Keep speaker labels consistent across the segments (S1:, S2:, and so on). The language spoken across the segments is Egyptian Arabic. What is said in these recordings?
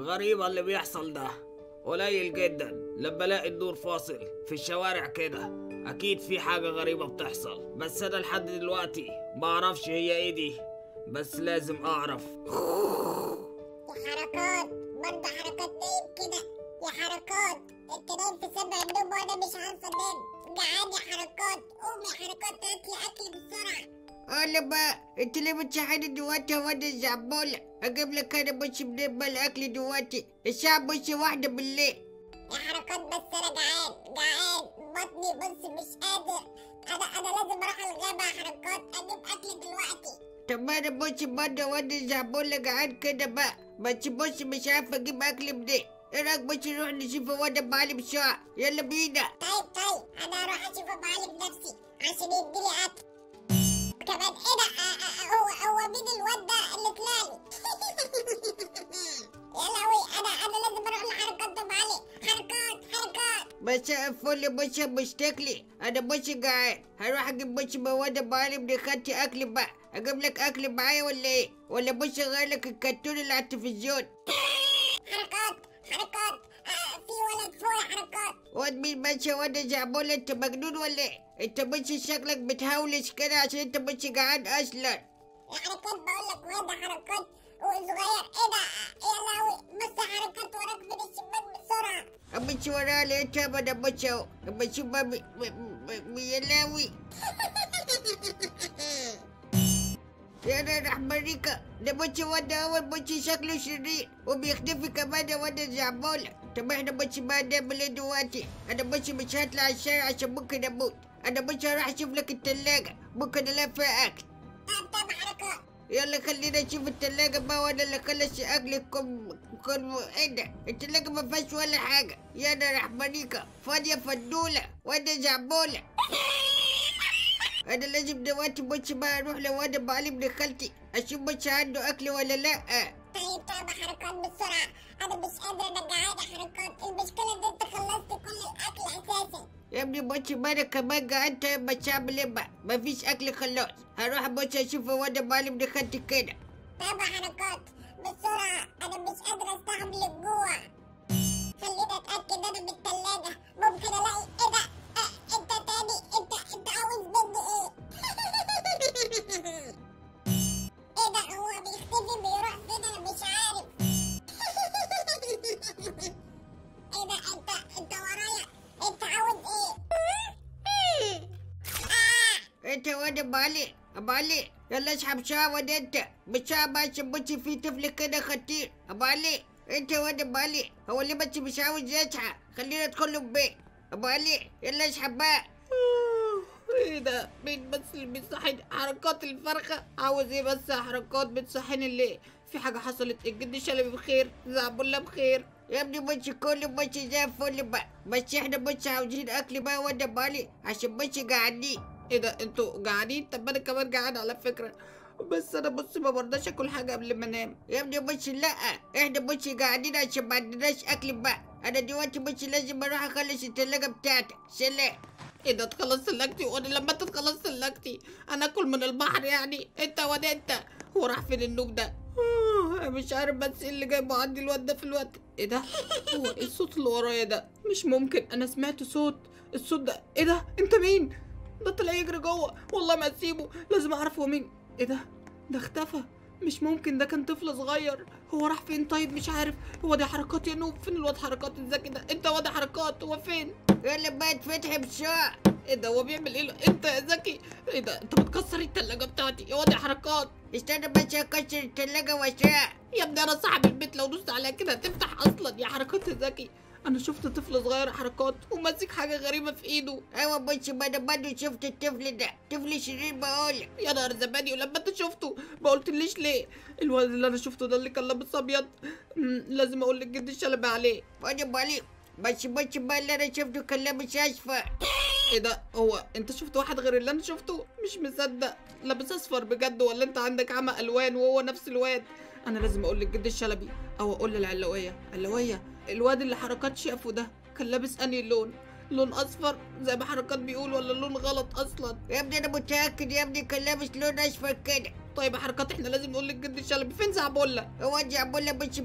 S1: غريبة اللي بيحصل ده قليل جدا لما الاقي النور فاصل في الشوارع كده اكيد في حاجة غريبة بتحصل بس انا لحد دلوقتي ما اعرفش هي ايه دي بس لازم اعرف
S2: يا حركات برضه حركات نايم كده يا حركات انت نايم في سبع النوم وانا مش عارفه انام جعان يا حركات قوم يا حركات هات لي اكل بسرعه
S3: انا بقى انت ليه بتصحيني دلوقتي يا واد الزعبولة اجيب لك انا بص منين بقى الاكل دلوقتي الساعة بص واحدة بالليل
S2: يا حركات بس انا جعان جعان بطني بص مش قادر انا انا لازم اروح الغابه يا حركات اجيب اكل دلوقتي
S3: طب ما انا بص برضه واد الزعبولة جعان كده بقى بس بص مش عارف اجيب اكل منين ايه رايك بس نروح نشوف واد ابو علي بسرعة يلا بينا
S2: طيب طيب انا هروح اشوف ابو علي بنفسي عشان يديني اكل كمان ايه ده آه، آه، آه، هو هو مين الواد ده اللي طلع لي يا لهوي انا انا لازم اروح لحركات ابو علي حركات حركات
S3: مساء الفل بص يا مشتكلي انا بص جعان هروح اجيب بص مواد ابو علي من خدتي اكل بقى اجيب لك اكل معايا ولا ايه ولا بص اغير لك الكرتون اللي على التلفزيون
S2: حركات حركات آه، في ولد فوق يا حركات
S3: واد مين بس يا واد زعبولة انت مجنون ولا ايه انت بص شكلك بتهولش كده عشان انت بص جعان اصلا
S2: يا حركات بقول لك واد حركات وصغير ايه ده يا لهوي بص يا حركات وراك من الشباك بسرعه
S3: بص ورايا ليه تابع ده بص اهو بص بقى م- م- م- يا لاوي يا انا راح مريكا ده بص واد اول بص شكله شرير وبيختفي كمان يا واد الزعبولة طب احنا بص بقى نعمل ايه دلوقتي انا بص مش هطلع الشارع عشان ممكن اموت انا بص هروح اشوف لك التلاجة ممكن الاقي فيها اكل
S2: طب طب حركات
S3: يلا خلينا نشوف التلاجة بقى وانا اللي خلص اكلكم كل ايه ده التلاجة ما فيهاش ولا حاجة يا انا راح مريكا فاضية فدولة وانا زعبولة انا لازم دلوقتي بص بقى اروح لواد ابو علي ابن خالتي اشوف بص عنده اكل ولا لا
S2: طيب طب يا حركات بسرعه انا مش قادر انا جعان يا حركات المشكله ان انت خلصت كل الاكل اساسا
S3: يا ابني بص ما انا كمان جعانت بس اعمل ايه بقى مفيش اكل خلاص هروح بص اشوف واد ابو علي ابن خالتي كده
S2: طب يا حركات بسرعه انا مش قادر استحمل الجوع خليني اتاكد انا من التلاجة ممكن الاقي ايه ده آه، انت تاني انت انت عاوز مني ايه ايه ده هو بيختفي بيروح فين انا مش عارف ايه ده انت انت ورايا انت عاوز ايه آه.
S3: انت واد ابو علي ابو علي يلا اسحب ساعة واد انت بساعة بس بص في طفل كده خطير ابو علي انت واد ابو علي هو اللي بس مش عاوز يصحى خلينا ندخل له البيت ابو علي يلا اسحب بقى ايه ده مين بس اللي بيصحيني حركات الفرخة عاوز ايه بس يا حركات بتصحيني ليه في حاجة حصلت الجد شلبي بخير زعبولة بخير يا ابني بص كله بص زي الفل بقى بس احنا بص عاوزين اكل بقى واد ابو علي عشان بص قاعدين ايه ده انتوا جعانين طب انا كمان جعان على فكرة بس انا بص ما برضاش اكل حاجة قبل ما انام يا ابني بص لا احنا بص قاعدين عشان ما عندناش اكل بقى انا دلوقتي بص لازم اروح اخلص التلاجة بتاعتي سلام ايه ده تخلص سلكتي وانا لما انت تخلص سلكتي انا اكل من البحر يعني انت ولا انت هو راح فين النوم ده آه، مش عارف بس ايه اللي جايبه عندي الواد ده في الوقت ايه ده هو ايه الصوت اللي ورايا ده مش ممكن انا سمعت صوت الصوت ده ايه ده انت مين ده طلع يجري جوه والله ما اسيبه لازم اعرف هو مين ايه ده ده اختفى مش ممكن ده كان طفل صغير هو راح فين طيب مش عارف هو ده حركات يا نوب فين الواد حركات الذكي ده انت واد حركات هو فين يلا بقى اتفتح بسرعه ايه ده هو بيعمل ايه انت يا ذكي ايه ده انت بتكسر التلاجة بتاعتي يا واد يا حركات استنى بس اكسر التلاجة واسرع يا ابني انا صاحب البيت لو دوست عليها كده هتفتح اصلا يا حركات يا ذكي انا شفت طفل صغير حركات وماسك حاجه غريبه في ايده ايوه بص ما انا برضه شفت الطفل ده طفل شرير بقولك يا نهار زبادي ولما انت شفته ما قلتليش ليه الولد اللي انا شفته ده اللي كان لابس ابيض مم، لازم اقول للجد الشلبي عليه واجب عليه بس بص بقى اللي انا شفته كان لابس اصفر ايه ده هو انت شفت واحد غير اللي انا شفته مش مصدق لابس اصفر بجد ولا انت عندك عمى الوان وهو نفس الواد انا لازم اقول للجد الشلبي او اقول للعلويه علويه الواد اللي حركات شافه ده كان لابس انهي لون لون اصفر زي ما حركات بيقول ولا لون غلط اصلا يا ابني انا متاكد يا ابني كان لابس لون اصفر كده طيب يا حركات احنا لازم نقول للجد الشلبي فين زعبولة هو زعبولة بس بقى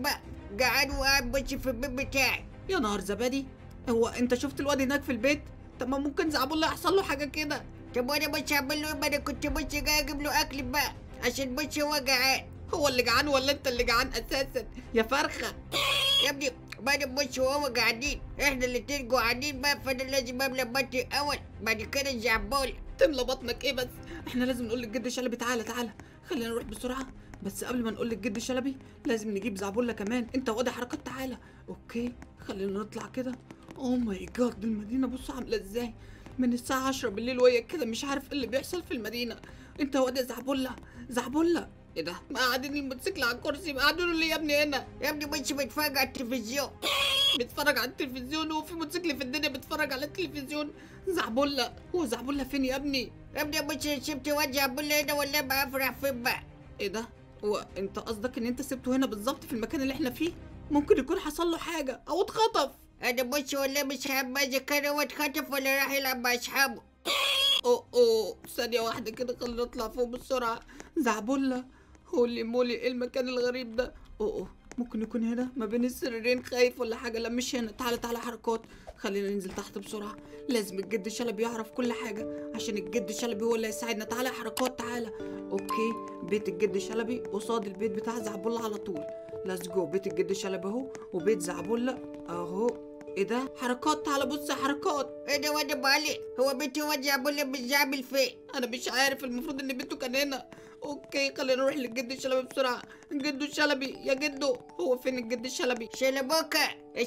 S3: جعان وقاعد بص في البيت بتاعي
S4: يا نهار زبادي هو انت شفت الواد هناك في البيت طب ما ممكن زعبولة يحصل له حاجه كده
S3: طب وانا بس اعمل له إيه؟ ما انا كنت بس جاي اجيب له اكل بقى عشان بس هو جعان
S4: هو اللي جعان ولا انت اللي جعان اساسا يا فرخه
S3: يا ابني بعد بص وهو قاعدين احنا الاتنين جوعانين بقى فانا لازم املى بطني اول بعد كده الزعبول
S4: تملى بطنك ايه بس احنا لازم نقول للجد شلبي تعالى تعالى خلينا نروح بسرعه بس قبل ما نقول للجد شلبي لازم نجيب زعبولة كمان انت وادي حركات تعالى اوكي خلينا نطلع كده اوه ماي جاد المدينه بص عامله ازاي من الساعه 10 بالليل وهي كده مش عارف ايه اللي بيحصل في المدينه انت وادي زعبولة زعبولة ايه ده مقعدين الموتوسيكل على الكرسي مقعدينه ليه يا ابني هنا
S3: يا ابني بس بتفرج على التلفزيون
S4: بيتفرج على التلفزيون وفي موتوسيكل في الدنيا بيتفرج على التلفزيون زعبولة هو زعبولة فين يا ابني
S3: يا ابني بس سبت واد زعبول هنا ولا بقى افرح فين بقى
S4: ايه ده هو انت قصدك ان انت سبته هنا بالظبط في المكان اللي احنا فيه ممكن يكون حصل له حاجه او اتخطف
S3: انا بص ولا مش حابب اذا كان هو اتخطف ولا راح يلعب مع اصحابه
S4: اوه اوه ثانيه واحده كده خلينا نطلع فوق بسرعه زعبولة هولي مولي ايه المكان الغريب ده اوه اوه ممكن يكون هنا ما بين السريرين خايف ولا حاجه لا مش هنا تعالى تعالى حركات خلينا ننزل تحت بسرعه لازم الجد شلبي يعرف كل حاجه عشان الجد شلبي هو اللي هيساعدنا تعالى يا حركات تعالى اوكي بيت الجد شلبي قصاد البيت بتاع زعبولة على طول ليتس جو بيت الجد شلبي اهو وبيت زعبولة اهو ايه ده حركات تعالى بص يا حركات
S3: ايه ده واد بالي هو بنتي واد زعبول مش زعبل فين
S4: انا مش عارف المفروض ان بنته كان هنا اوكي خلينا نروح للجد الشلبي بسرعه جدو الشلبي يا جدو هو فين الجد الشلبي
S3: شلبوكة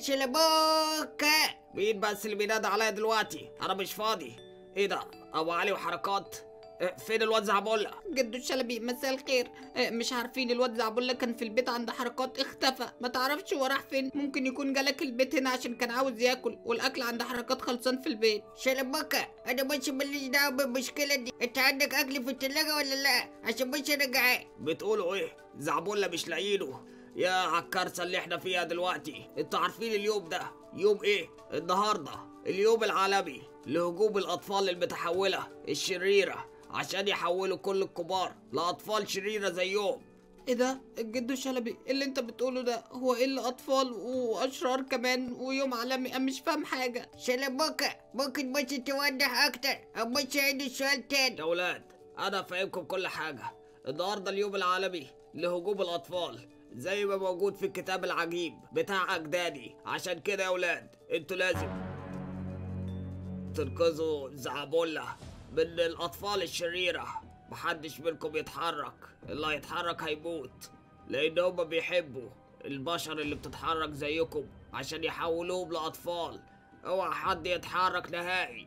S3: شلبوكة
S1: مين بس اللي بينادى عليا دلوقتي انا مش فاضي ايه ده ابو علي وحركات إيه، فين الواد زعبولة
S4: جدو الشلبي مساء الخير آه، مش عارفين الواد زعبولة كان في البيت عند حركات اختفى ما تعرفش هو راح فين ممكن يكون جالك البيت هنا عشان كان عاوز ياكل والاكل عند حركات خلصان في البيت
S3: شلبوكة انا بس ماليش دعوة بالمشكلة دي انت عندك اكل في التلاجة ولا لا عشان بس انا جعان
S1: بتقولوا ايه زعبولة مش لاقيينه يا عالكارثة اللي احنا فيها دلوقتي انتوا عارفين اليوم ده يوم ايه النهاردة اليوم العالمي لهجوم الاطفال المتحولة الشريرة عشان يحولوا كل الكبار لاطفال شريرة زيهم
S4: ايه ده الجدو الشلبي إيه اللي انت بتقوله ده هو ايه اللي اطفال واشرار كمان ويوم عالمي انا مش فاهم حاجه
S3: شلبوكة ممكن بس توضح اكتر او بس عيد السؤال تاني
S1: يا ولاد انا فاهمكم كل حاجة النهاردة اليوم العالمي لهجوم الاطفال زي ما موجود في الكتاب العجيب بتاع اجدادي عشان كده يا ولاد انتوا لازم تنقذوا زعبولة من الاطفال الشريرة محدش منكم يتحرك اللي هيتحرك هيموت لان هما بيحبوا البشر اللي بتتحرك زيكم عشان يحولوهم لاطفال اوعى حد يتحرك نهائي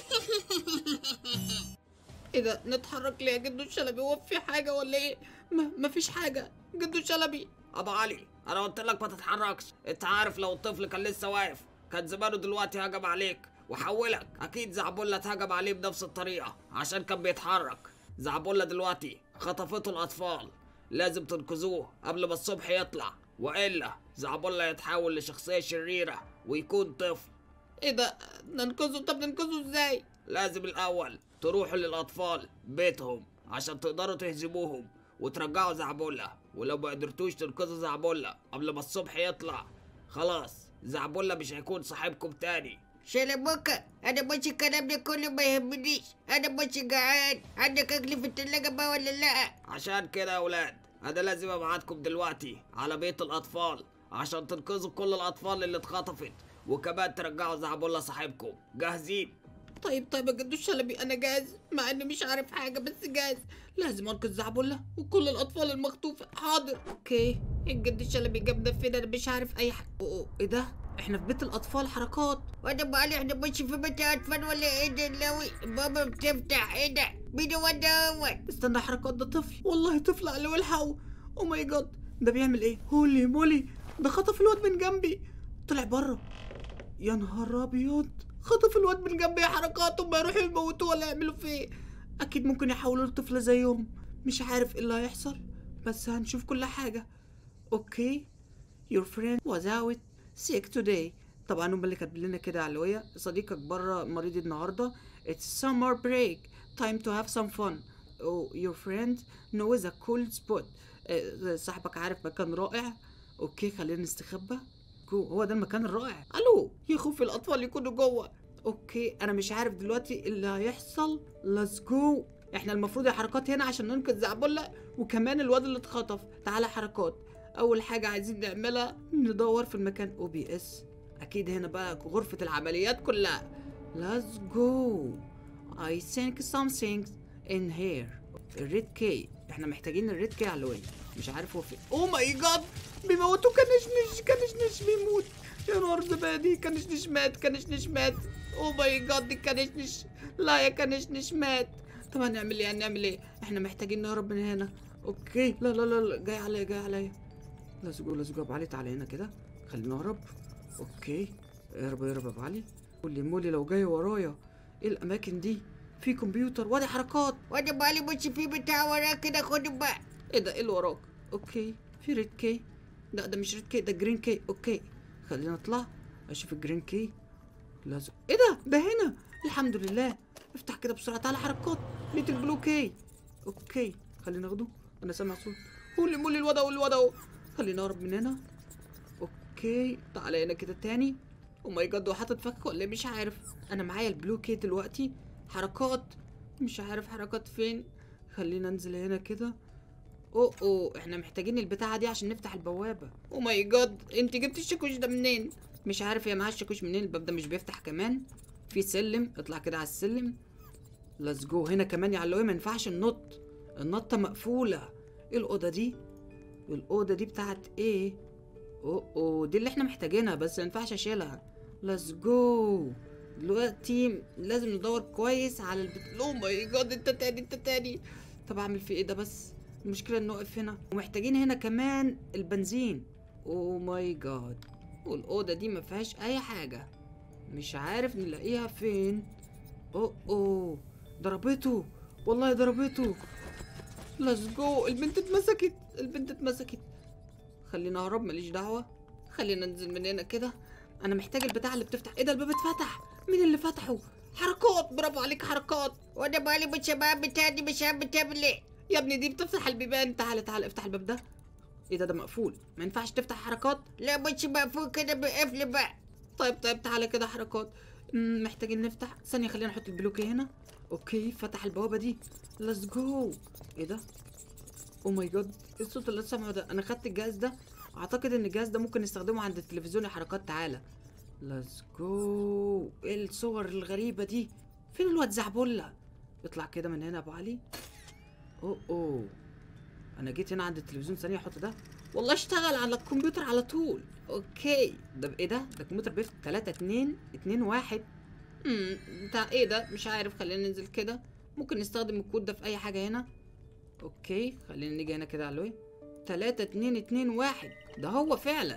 S4: ايه ده نتحرك ليه يا جدو الشلبي هو في حاجه ولا ايه ما مفيش حاجه جدو الشلبي
S1: ابو علي انا قلت لك ما تتحركش انت عارف لو الطفل كان لسه واقف كان زمانه دلوقتي هجم عليك وحولك اكيد زعبولة اتهجم عليه بنفس الطريقة عشان كان بيتحرك زعبولة دلوقتي خطفته الاطفال لازم تنقذوه قبل ما الصبح يطلع والا زعبولة يتحول لشخصية شريرة ويكون طفل
S4: ايه ده ننقذه طب ننقذه ازاي
S1: لازم الاول تروحوا للاطفال بيتهم عشان تقدروا تهزموهم وترجعوا زعبولة ولو ما قدرتوش تنقذوا زعبولة قبل ما الصبح يطلع خلاص زعبولة مش هيكون صاحبكم تاني
S3: شلبوكة انا بس الكلام ده كله ما يهمنيش انا بس جعان عندك اكل في التلاجة بقى ولا لا
S1: عشان كده يا ولاد انا لازم ابعتكم دلوقتي على بيت الاطفال عشان تنقذوا كل الاطفال اللي اتخطفت وكمان ترجعوا زعبولة صاحبكم جاهزين
S4: طيب طيب يا جدو الشلبي انا جاهز مع اني مش عارف حاجه بس جاهز لازم انقذ زعبولة وكل الاطفال المخطوفه حاضر اوكي الجد الشلبي جابنا فين انا مش عارف اي حاجه أوه، ايه ده احنا في بيت الاطفال حركات
S3: وانا بقالي احنا مش في بيت اطفال ولا ايه ده اللوي بابا بتفتح ايه ده مين هو دوت
S4: استنى حركات ده طفل والله طفل على والحقه او ماي جاد ده بيعمل ايه هولي مولي ده خطف الواد من جنبي طلع بره يا نهار ابيض خطف الواد من جنبي يا حركات وما يروحوا يموتوه ولا يعملوا فيه إيه. اكيد ممكن يحولوا لطفل زيهم مش عارف ايه اللي هيحصل بس هنشوف كل حاجه اوكي your friend was out sick today طبعا هم اللي كاتبين لنا كده علوية صديقك بره مريض النهارده it's summer break time to have some fun oh your friend knows a cool spot آه، صاحبك عارف مكان رائع اوكي خلينا نستخبى جو هو ده المكان الرائع الو يا خوف الاطفال يكونوا جوه اوكي انا مش عارف دلوقتي اللي هيحصل ليتس جو احنا المفروض يا حركات هنا عشان ننقذ زعبله وكمان الواد اللي اتخطف تعالى حركات اول حاجه عايزين نعملها ندور في المكان او بي اس اكيد هنا بقى غرفه العمليات كلها Let's go I think something in here الريد كي احنا محتاجين الريد كي على الوين مش عارف هو فين او ماي جاد بيموتوا كنشنش كنشنش بيموت يا نهار زبادي كنشنش مات كنشنش مات او ماي جاد دي كنشنش لا يا كنشنش مات طب هنعمل ايه هنعمل ايه احنا محتاجين نهرب من هنا اوكي لا لا لا, لا. جاي عليا جاي عليا ليتس جو ليتس جو ابو علي تعالى هنا كده خلينا نهرب اوكي اهرب اهرب يا ابو علي قول لي مولي لو جاي ورايا ايه الاماكن دي في كمبيوتر وادي حركات
S3: واد ابو علي بص في بتاع وراك كده خده بقى
S4: ايه ده ايه اللي وراك اوكي في ريد كي لا ده مش ريد كي ده جرين كي اوكي خلينا نطلع اشوف الجرين كي لازم ايه ده ده هنا الحمد لله افتح كده بسرعه تعالى حركات لقيت البلو كي اوكي خلينا ناخده انا سامع صوت قول مولي الوضع والوضع خلينا نهرب من هنا اوكي تعالى هنا كده تاني او ماي جاد هو حاطط فك ولا إيه؟ مش عارف انا معايا البلو كي دلوقتي حركات مش عارف حركات فين خلينا انزل هنا كده اوه اوه احنا محتاجين البتاعه دي عشان نفتح البوابه او ماي جاد انت جبت الشاكوش ده منين مش عارف هي معاها الشاكوش منين الباب ده مش بيفتح كمان في سلم اطلع كده على السلم ليتس جو هنا كمان يا علوي ما ينفعش النط النطه مقفوله ايه الاوضه دي الاوضه دي بتاعت ايه اوه اوه دي اللي احنا محتاجينها بس ما ينفعش اشيلها ليتس جو دلوقتي لازم ندور كويس على البت او ماي جاد انت تاني انت تاني طب اعمل في ايه ده بس المشكله ان نقف هنا ومحتاجين هنا كمان البنزين او ماي جاد والاوضه دي ما فيهاش اي حاجه مش عارف نلاقيها فين اوه اوه ضربته والله ضربته ليتس جو البنت اتمسكت البنت اتمسكت خلينا اهرب ماليش دعوه خلينا ننزل من هنا كده انا محتاج البتاع اللي بتفتح ايه ده الباب اتفتح مين اللي فتحه حركات برافو عليك حركات
S3: واد ابو علي بالشباب بتاع دي مش عارف بتعمل ايه
S4: يا ابني دي بتفتح البيبان تعالى تعالى افتح الباب ده ايه ده ده مقفول ما ينفعش تفتح حركات
S3: لا بص مقفول كده بقفل بقى
S4: طيب طيب تعالى كده حركات مم، محتاجين نفتح ثانية خلينا نحط البلوكي هنا اوكي فتح البوابة دي ليتس جو ايه ده او ماي جاد ايه الصوت اللي سامعه ده انا خدت الجهاز ده اعتقد ان الجهاز ده ممكن نستخدمه عند التلفزيون يا حركات تعالى ليتس جو ايه الصور الغريبة دي فين الواد زعبولة اطلع كده من هنا يا ابو علي اوه اوه انا جيت هنا عند التلفزيون ثانية احط ده والله اشتغل على الكمبيوتر على طول اوكي ده ايه ده ده الكمبيوتر بيفتح 3 2 2 1 امم بتاع ايه ده مش عارف خلينا ننزل كده ممكن نستخدم الكود ده في اي حاجه هنا اوكي خلينا نيجي هنا كده على الوي 3 2 2 1 ده هو فعلا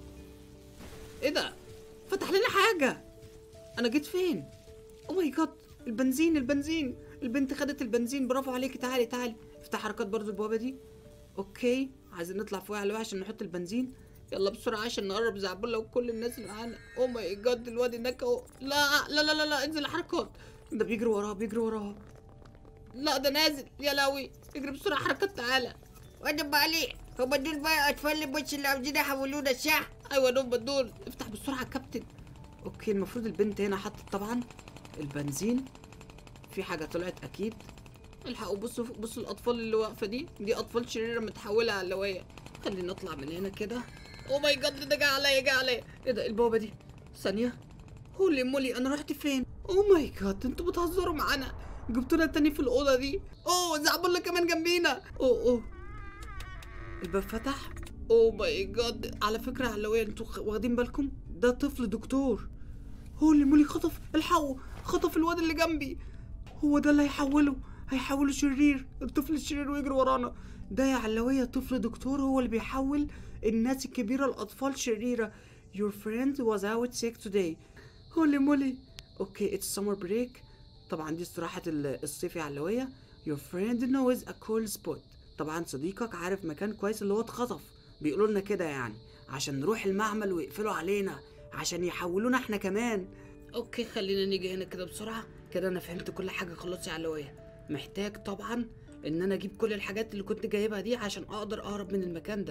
S4: ايه ده فتح لنا حاجه انا جيت فين او ماي جاد البنزين البنزين البنت خدت البنزين برافو عليكي تعالي تعالي افتح حركات برضو البوابه دي اوكي عايزين نطلع فوق على عشان نحط البنزين يلا بسرعه عشان نقرب زعبله وكل الناس اللي معانا او ماي جاد الواد هناك اهو لا لا لا لا لا انزل حركات ده بيجري وراها بيجري وراها لا ده نازل يا لاوي اجري بسرعه حركات تعالى
S3: واد ابو علي هما دول بقى اطفال اللي بص اللي عاوزين يحولونا صح
S4: ايوه دول دول افتح بسرعه يا كابتن اوكي المفروض البنت هنا حطت طبعا البنزين في حاجه طلعت اكيد الحقوا بصوا بصوا الاطفال اللي واقفه دي دي اطفال شريره متحوله على اللوايه خلينا نطلع من هنا كده او ماي جاد ده جه عليا جه عليا ايه ده البوابه دي ثانيه هولي مولي انا رحت فين او ماي جاد انتوا بتهزروا معانا جبتونا تاني في الاوضه دي اوه زعبله كمان جنبينا اوه اوه الباب فتح اوه ماي جاد على فكره علوية انتوا خ- واخدين بالكم ده طفل دكتور هو اللي مولي خطف الحقوا خطف الواد اللي جنبي هو ده اللي هيحوله هيحوله شرير الطفل الشرير ويجري ورانا ده يا علوية طفل دكتور هو اللي بيحول الناس الكبيرة لأطفال شريرة Your friend was out sick today هولي مولي اوكي it's summer break طبعا دي استراحة ال- الصيف يا علوية Your friend knows a cool spot طبعا صديقك عارف مكان كويس اللي هو اتخطف بيقولوا لنا كده يعني عشان نروح المعمل ويقفلوا علينا عشان يحولونا احنا كمان اوكي خلينا نيجي هنا كده بسرعة كده انا فهمت كل حاجة خلاص يا علوية محتاج طبعا ان انا اجيب كل الحاجات اللي كنت جايبها دي عشان اقدر اهرب من المكان ده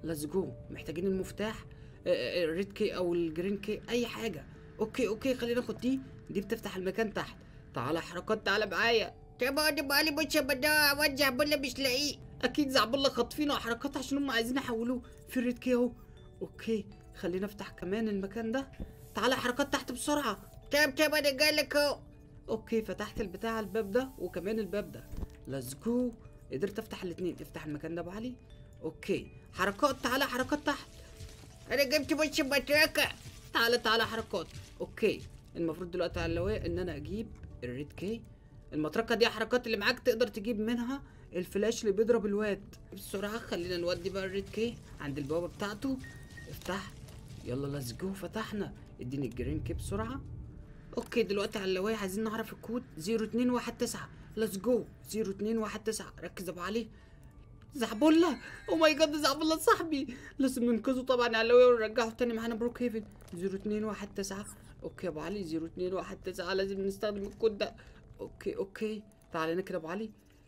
S4: ليتس جو محتاجين المفتاح آه، آه، الريد كي او الجرين كي اي حاجه اوكي اوكي خلينا ناخد دي دي بتفتح المكان تحت تعالى حركات تعالى معايا
S3: طب انا بقالي مش بدور على زعبولة مش لاقيه
S4: اكيد زعبله خاطفينه حركات عشان هم عايزين يحولوه في الريد كي اهو اوكي خلينا افتح كمان المكان ده تعالى حركات تحت بسرعه
S3: طب طب انا جايلك اهو
S4: اوكي فتحت البتاع الباب ده وكمان الباب ده ليتس جو قدرت افتح الاثنين افتح المكان ده ابو علي اوكي حركات تعالى حركات تحت
S3: انا جبت مش بطريقة
S4: تعالى تعالى حركات اوكي المفروض دلوقتي على اللواء ان انا اجيب الريد كي المطرقه دي حركات اللي معاك تقدر تجيب منها الفلاش اللي بيضرب الواد بسرعه خلينا نودي بقى الريد كي عند البوابه بتاعته افتح يلا ليتس جو فتحنا اديني الجرين كي بسرعه اوكي دلوقتي على اللواء عايزين نعرف الكود 0219 ليتس جو 0219 ركز يا ابو علي زعبولة او ماي جاد زعبولة صاحبي لازم ننقذه طبعا على اللواء ونرجعه تاني معانا بروك هيفن 0219 اوكي يا ابو علي 0219 لازم نستخدم الكود ده اوكي اوكي تعال هنا كده يا ابو علي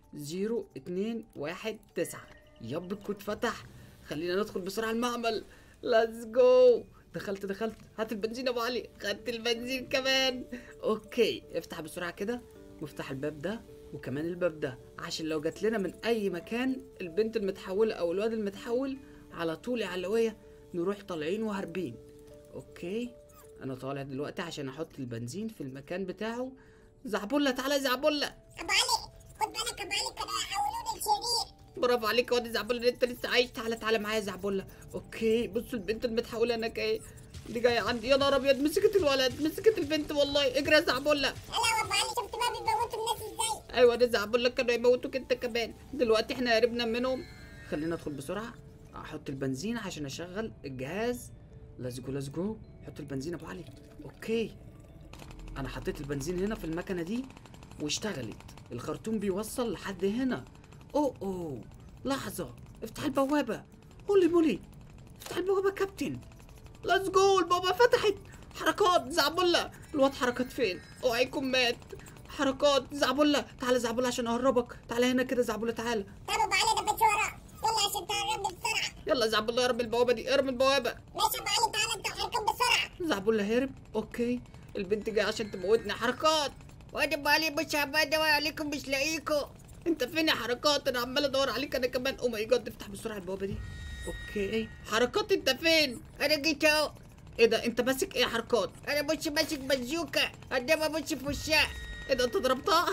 S4: 0219 يب الكود فتح خلينا ندخل بسرعه المعمل ليتس جو دخلت دخلت هات البنزين يا ابو علي خدت البنزين كمان اوكي افتح بسرعه كده وافتح الباب ده وكمان الباب ده عشان لو جات لنا من اي مكان البنت المتحوله او الواد المتحول على طول يا علويه نروح طالعين وهاربين اوكي انا طالع دلوقتي عشان احط البنزين في المكان بتاعه زعبله تعالى زعبله
S2: ابو علي خد بالك ابو علي كانوا هيحولوني لشرير
S4: برافو عليك يا واد زعبله انت لسه عايش تعالى تعالى معايا يا زعبله اوكي بصوا البنت المتحوله هناك ايه دي جايه عندي يا نهار ابيض مسكت الولد مسكت البنت والله اجري يا زعبله
S2: لا ابو علي شفت بقى بيموتوا الناس ازاي
S4: ايوه انا زعبول لك كانوا يموتوك انت كمان دلوقتي احنا هربنا منهم خلينا ندخل بسرعه احط البنزين عشان اشغل الجهاز ليتس جو ليتس جو حط البنزين يا ابو علي اوكي انا حطيت البنزين هنا في المكنه دي واشتغلت الخرطوم بيوصل لحد هنا اوه اوه لحظه افتح البوابه هولي مولي افتح البوابه يا كابتن ليتس جو البوابه فتحت حركات زعبله الواد حركات فين اوعى يكون مات حركات زعبله تعالى زعبله عشان اهربك تعالى هنا كده زعبله تعالى
S2: طب ابو علي انا بسرعه يلا عشان تهربني بسرعه
S4: يلا زعبله ارمي البوابه دي ارمي البوابه
S2: ماشي ابو علي تعالى انت وحركب بسرعه
S4: زعبله هرب اوكي البنت جايه عشان تموتني حركات
S3: وانا بقالي مش بدور عليكم مش لاقيكم
S4: انت فين يا حركات انا عمال ادور عليك انا كمان او ماي جاد افتح بسرعه البوابه دي اوكي حركات انت فين
S3: انا جيت اهو
S4: ايه ده انت ماسك ايه يا حركات
S3: انا مش ماسك بازوكا قدام مش في وشها
S4: ايه ده انت ضربتها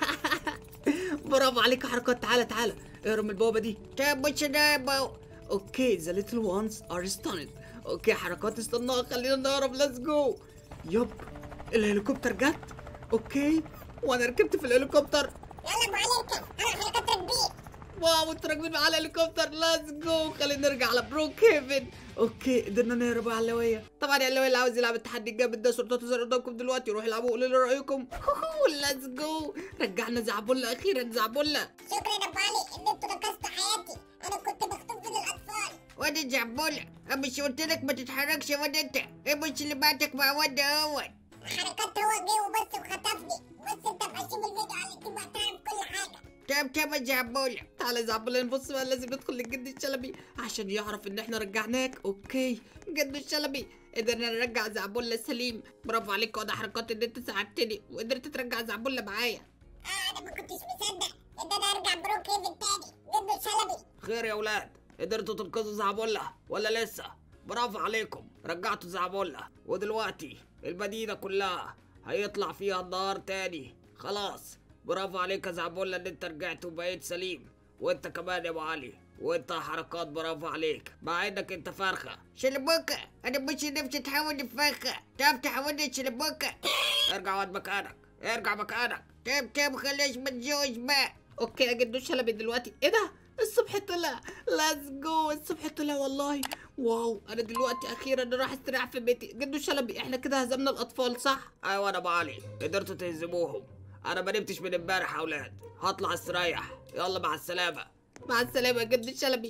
S4: برافو عليك يا حركات تعالى تعالى ارمي البوابه دي
S3: طب مش انا بقى
S4: اوكي ذا ليتل وانز ار ستاند اوكي حركات استناها خلينا نهرب ليتس جو يب الهليكوبتر جت اوكي وانا ركبت في الهليكوبتر
S2: يلا ابو علي اركب انا حركات تطبيق
S4: واو انتوا راكبين معانا الهليكوبتر ليتس جو خلينا نرجع على بروك هيفن اوكي قدرنا نهرب على اللويه طبعا يا اللويه اللي عاوز يلعب التحدي الجامد ده سلطات تظهر قدامكم دلوقتي روحوا العبوا وقولوا لي رايكم ليتس جو رجعنا زعبله اخيرا زعبله
S2: شكرا يا ابو علي ان انتوا نقذتوا حياتي انا كنت مخطوف من الاطفال
S3: وانا زعبولة مش قلت لك ما تتحركش يا واد انت ايه مش اللي بعتك مع واد اهوت
S2: حركات هو جه وبس وخطفني بس انت بقى شوف الفيديو على اليوتيوب هتعرف كل حاجه
S3: طب طب يا زعبولة
S4: تعالى يا زعبله نبص بقى لازم ندخل للجد الشلبي عشان يعرف ان احنا رجعناك اوكي جد الشلبي قدرنا نرجع زعبله سليم برافو عليك وانا حركات ان انت ساعدتني وقدرت ترجع زعبله معايا
S2: اه انا ما كنتش مصدق ان انا ارجع بروك هيفن تاني جد شلبي
S1: خير يا ولاد قدرتوا تنقذوا زعبولة ولا لسه برافو عليكم رجعتوا زعبولة ودلوقتي المدينة كلها هيطلع فيها النهار تاني خلاص برافو عليك يا زعبولة ان انت رجعت وبقيت سليم وانت كمان يا ابو علي وانت يا حركات برافو عليك مع انك انت فرخة
S3: شلبوكة انا مش نفسي تحول لفخة طب تحولني شلبوكة
S1: ارجع واد مكانك ارجع مكانك
S3: طب طب خلاص ما تزوج بقى
S4: اوكي يا جدو شلبي دلوقتي ايه ده الصبح طلع ليتس جو الصبح طلع والله واو انا دلوقتي اخيرا راح استريح في بيتي جدو شلبي احنا كده هزمنا الاطفال صح
S1: ايوه انا ابو علي قدرتوا تهزموهم انا ما نمتش من امبارح يا اولاد هطلع استريح يلا مع السلامة
S4: مع السلامه يا جدو شلبي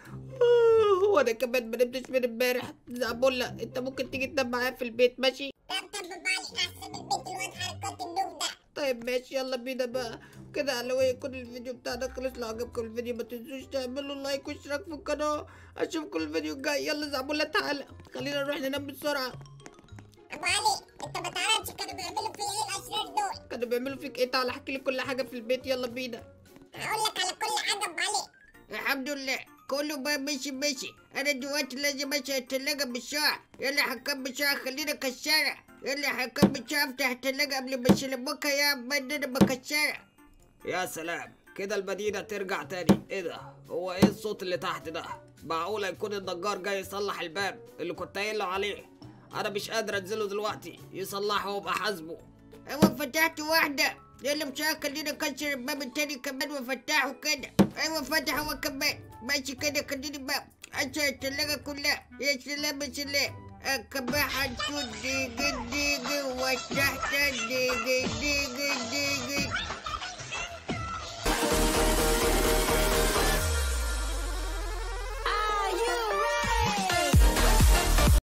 S3: آه، وانا كمان ما نمتش من امبارح زعبولة انت ممكن تيجي تنام معايا في البيت ماشي
S2: طب طب بالي احسن البيت الواد حركات النوم ده
S3: طيب ماشي يلا بينا بقى كده على يكون الفيديو بتاعنا خلص لو عجبكم الفيديو ما تنسوش تعملوا لايك واشتراك في القناة اشوفكم الفيديو الجاي يلا زعبولة تعالى خلينا نروح ننام بسرعة
S2: ابو علي انت ما تعرفش كانوا بيعملوا فيا ايه الاشرار دول
S3: كانوا بيعملوا فيك ايه تعالى احكي لك كل حاجة في البيت يلا بينا
S2: هقول لك على كل حاجه ابو علي
S3: الحمد لله كله بقى ماشي ماشي انا دلوقتي لازم اشيل التلاجة بالساعة يلا حكام بالساعة خلينا كسارة يلا حكام بالساعة افتح التلاجة قبل ما يسلموكها يا عم انا بكسارة
S1: يا سلام كده المدينة ترجع تاني ايه ده هو ايه الصوت اللي تحت ده معقولة يكون النجار جاي يصلح الباب اللي كنت قايل له عليه انا مش قادر انزله دلوقتي يصلحه وابقى حاسبه
S3: ايوه فتحت واحدة يلا مشاء خلينا نكسر الباب التاني كمان وفتحه كده ايوه فتح هو كمان ماشي كده خليني بقى اشيل التلاجة كلها يا سلام يا سلام كمان حطوا ديجي ديجي وتحت ديجي ديجي ديجي